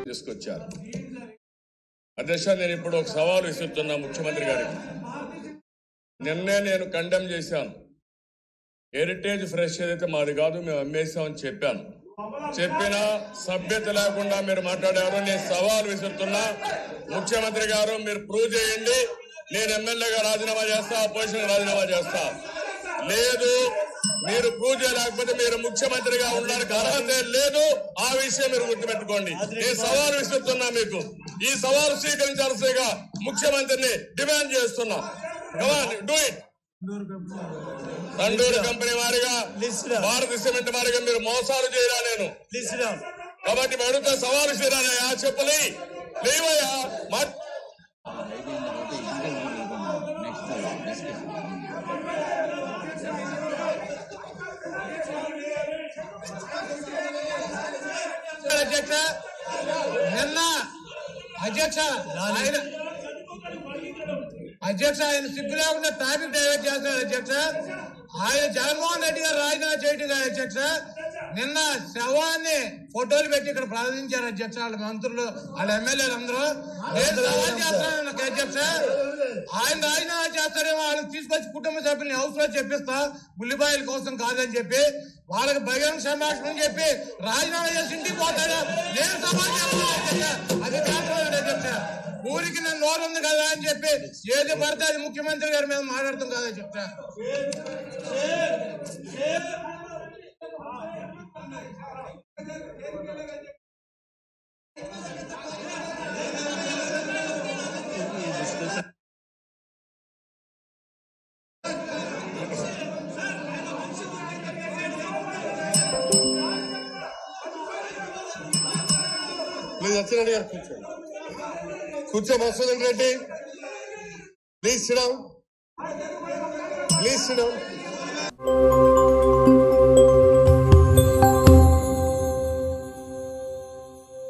తీసుకొచ్చారు అధ్యక్ష నేను ఇప్పుడు ఒక సవాలు విసురుతున్నా ముఖ్యమంత్రి గారికి నిన్నే నేను కండెమ్ చేశాను హెరిటేజ్ ఫ్రెష్ ఏదైతే మాది కాదు మేము అమ్మేసామని చెప్పాను చెప్పిన సభ్యత లేకుండా మీరు మాట్లాడారు నేను సవాల్ విసురుతున్నా ముఖ్యమంత్రి గారు మీరు ప్రూవ్ చేయండి నేను ఎమ్మెల్యేగా రాజీనామా చేస్తా అపోజిషన్ రాజీనామా చేస్తా లేదు మీరు ప్రూవ్ చేయలేకపోతే మీరు ముఖ్యమంత్రిగా ఉండడానికి అర్హత లేదు ఆ విషయం మీరు గుర్తుపెట్టుకోండి నేను సవాల్ విసురుతున్నా మీకు ఈ సవాలు స్వీకరించాల్సిగా ముఖ్యమంత్రిని డిమాండ్ చేస్తున్నా డూ ఇట్ తండూరు కంపెనీ వారిగా భారత సిమెంట్ వారిగా మీరు మోసాలు చేయరా నేను కాబట్టి మేము అడుగుతా సవాలు చేయరానయ్యా చెప్పులే లేవయ్యా మా అధ్యక్ష నిన్న అధ్యక్ష ఆయన అధ్యక్ష ఆయన సిగ్గు లేకుండా ట్రాఫిక్ డైవర్ట్ చేస్తున్నారు అధ్యక్ష ఆయన జగన్మోహన్ రెడ్డి గారు రాజీనామా చేయటం కాదు అధ్యక్ష నిన్న శవాన్ని ఫోటోలు పెట్టి ఇక్కడ ప్రార్థించారు అధ్యక్ష వాళ్ళ మంత్రులు వాళ్ళ ఎమ్మెల్యేలు అందరూ నేను సవాల్ చేస్తున్నాను నాకు అధ్యక్ష ఆయన రాజీనామా చేస్తారేమో వాళ్ళకి తీసుకొచ్చి కుటుంబ సభ్యుల్ని హౌస్ లో చెప్పిస్తా ఉల్లిపాయల కోసం కాదని చెప్పి వాళ్ళకి బహిరంగ సంభాషణ చెప్పి రాజీనామా చేసి ఇంటికి పోతాడు నేను సవాల్ చేస్తున్నాను అధ్యక్ష అది కాదు అధ్యక్ష ఊరికి నన్ను నోరు ఉంది కదా అని చెప్పి ఏది పడితే అది ముఖ్యమంత్రి గారి మీద మాట్లాడతాం కదా చెప్తా ప్లీజ్ అచ్చిరెడ్డి గారు కూర్చోండి కూర్చో Masudan Reddy please sit down please sit down